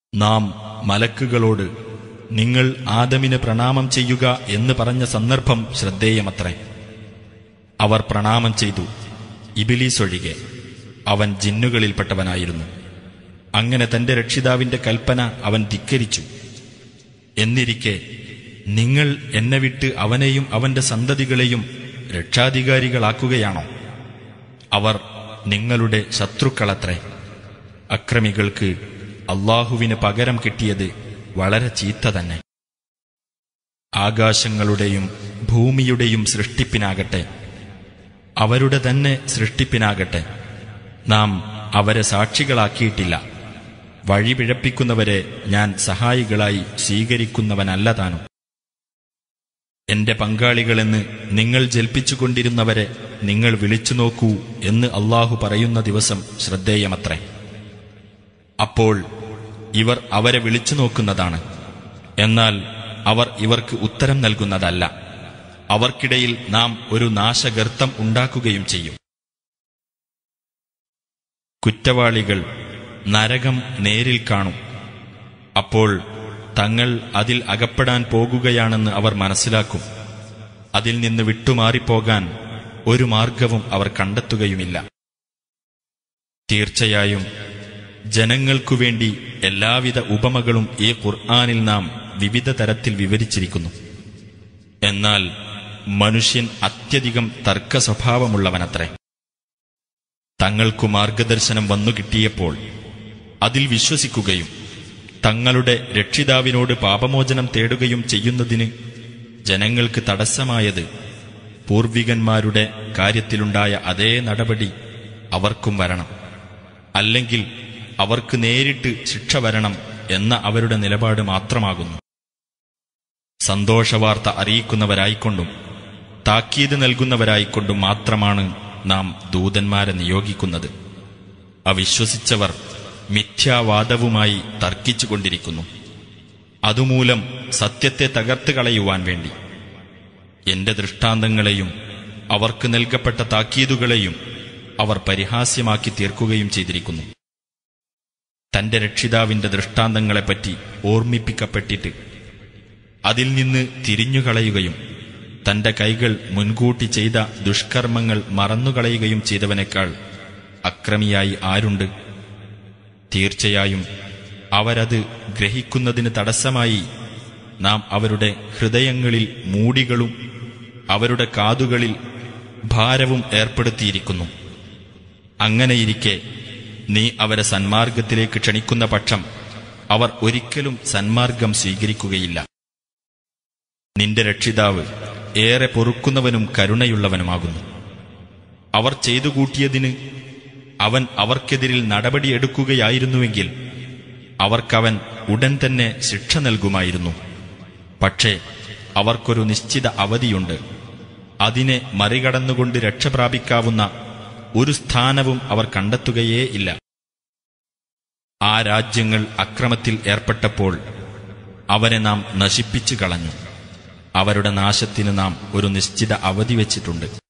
നാം മലക്കുകളോട് നിങ്ങൾ ആദമിന് പ്രണാമം ചെയ്യുക എന്ന് പറഞ്ഞ സന്ദർഭം ശ്രദ്ധേയമത്രേ അവർ പ്രണാമം ചെയ്തു ഇബിലീസ് ഒഴികെ അവൻ ജിന്നുകളിൽപ്പെട്ടവനായിരുന്നു അങ്ങനെ തന്റെ രക്ഷിതാവിന്റെ കൽപ്പന അവൻ ധിക്കരിച്ചു എന്നിരിക്കെ നിങ്ങൾ എന്നെ വിട്ട് അവനെയും അവന്റെ സന്തതികളെയും രക്ഷാധികാരികളാക്കുകയാണോ അവർ നിങ്ങളുടെ ശത്രുക്കളത്രേ അക്രമികൾക്ക് അള്ളാഹുവിന് പകരം കിട്ടിയത് വളരെ ചീത്ത തന്നെ ആകാശങ്ങളുടെയും ഭൂമിയുടെയും സൃഷ്ടിപ്പിനാകട്ടെ അവരുടെ തന്നെ സൃഷ്ടിപ്പിനാകട്ടെ നാം അവരെ സാക്ഷികളാക്കിയിട്ടില്ല വഴി പിഴപ്പിക്കുന്നവരെ ഞാൻ സഹായികളായി സ്വീകരിക്കുന്നവനല്ല താനും എന്റെ പങ്കാളികളെന്ന് നിങ്ങൾ ജൽപ്പിച്ചുകൊണ്ടിരുന്നവരെ നിങ്ങൾ വിളിച്ചു നോക്കൂ എന്ന് അള്ളാഹു പറയുന്ന ദിവസം ശ്രദ്ധേയമത്രേ അപ്പോൾ ഇവർ അവരെ വിളിച്ചു നോക്കുന്നതാണ് എന്നാൽ അവർ ഇവർക്ക് ഉത്തരം നൽകുന്നതല്ല അവർക്കിടയിൽ നാം ഒരു നാശഗർത്തം ഉണ്ടാക്കുകയും ചെയ്യും കുറ്റവാളികൾ നരകം നേരിൽ കാണും അപ്പോൾ തങ്ങൾ അതിൽ അകപ്പെടാൻ പോകുകയാണെന്ന് അവർ മനസ്സിലാക്കും അതിൽ നിന്ന് വിട്ടുമാറിപ്പോകാൻ ഒരു മാർഗവും അവർ കണ്ടെത്തുകയുമില്ല തീർച്ചയായും ജനങ്ങൾക്കു വേണ്ടി എല്ലാവിധ ഉപമകളും ഈ ഖുർആാനിൽ നാം വിവിധ തരത്തിൽ വിവരിച്ചിരിക്കുന്നു എന്നാൽ മനുഷ്യൻ അത്യധികം തർക്ക സ്വഭാവമുള്ളവനത്രേ തങ്ങൾക്കു മാർഗദർശനം വന്നു കിട്ടിയപ്പോൾ അതിൽ വിശ്വസിക്കുകയും തങ്ങളുടെ രക്ഷിതാവിനോട് പാപമോചനം തേടുകയും ചെയ്യുന്നതിന് ജനങ്ങൾക്ക് തടസ്സമായത് പൂർവികന്മാരുടെ കാര്യത്തിലുണ്ടായ അതേ നടപടി അവർക്കും വരണം അല്ലെങ്കിൽ അവർക്ക് നേരിട്ട് ശിക്ഷ വരണം എന്ന അവരുടെ നിലപാട് മാത്രമാകുന്നു സന്തോഷവാർത്ത അറിയിക്കുന്നവരായിക്കൊണ്ടും താക്കീത് നൽകുന്നവരായിക്കൊണ്ടും മാത്രമാണ് നാം ദൂതന്മാരെ നിയോഗിക്കുന്നത് അവിശ്വസിച്ചവർ മിഥ്യാവാദവുമായി തർക്കിച്ചുകൊണ്ടിരിക്കുന്നു അതുമൂലം സത്യത്തെ തകർത്ത് കളയുവാൻ വേണ്ടി എന്റെ ദൃഷ്ടാന്തങ്ങളെയും അവർക്ക് നൽകപ്പെട്ട താക്കീതുകളെയും അവർ പരിഹാസ്യമാക്കി തീർക്കുകയും ചെയ്തിരിക്കുന്നു തന്റെ രക്ഷിതാവിന്റെ ദൃഷ്ടാന്തങ്ങളെപ്പറ്റി ഓർമ്മിപ്പിക്കപ്പെട്ടിട്ട് അതിൽ നിന്ന് തിരിഞ്ഞുകളയുകയും തന്റെ കൈകൾ മുൻകൂട്ടി ചെയ്ത ദുഷ്കർമ്മങ്ങൾ മറന്നുകളയുകയും ചെയ്തവനേക്കാൾ അക്രമിയായി ആരുണ്ട് തീർച്ചയായും അവരത് ഗ്രഹിക്കുന്നതിന് തടസ്സമായി നാം അവരുടെ ഹൃദയങ്ങളിൽ മൂടികളും അവരുടെ കാതുകളിൽ ഭാരവും ഏർപ്പെടുത്തിയിരിക്കുന്നു അങ്ങനെയിരിക്കെ നീ അവരെ സന്മാർഗത്തിലേക്ക് ക്ഷണിക്കുന്ന പക്ഷം അവർ ഒരിക്കലും സന്മാർഗം സ്വീകരിക്കുകയില്ല നിന്റെ രക്ഷിതാവ് ഏറെ പൊറുക്കുന്നവനും കരുണയുള്ളവനുമാകുന്നു അവർ ചെയ്തു കൂട്ടിയതിന് അവൻ അവർക്കെതിരിൽ നടപടിയെടുക്കുകയായിരുന്നുവെങ്കിൽ അവർക്കവൻ ഉടൻ തന്നെ ശിക്ഷ നൽകുമായിരുന്നു പക്ഷേ അവർക്കൊരു നിശ്ചിത അവധിയുണ്ട് അതിനെ മറികടന്നുകൊണ്ട് രക്ഷപ്രാപിക്കാവുന്ന ഒരു സ്ഥാനവും അവർ കണ്ടെത്തുകയേ ഇല്ല ആ രാജ്യങ്ങൾ അക്രമത്തിൽ ഏർപ്പെട്ടപ്പോൾ അവരെ നാം നശിപ്പിച്ചു കളഞ്ഞു അവരുടെ നാശത്തിന് നാം ഒരു നിശ്ചിത അവധി വച്ചിട്ടുണ്ട്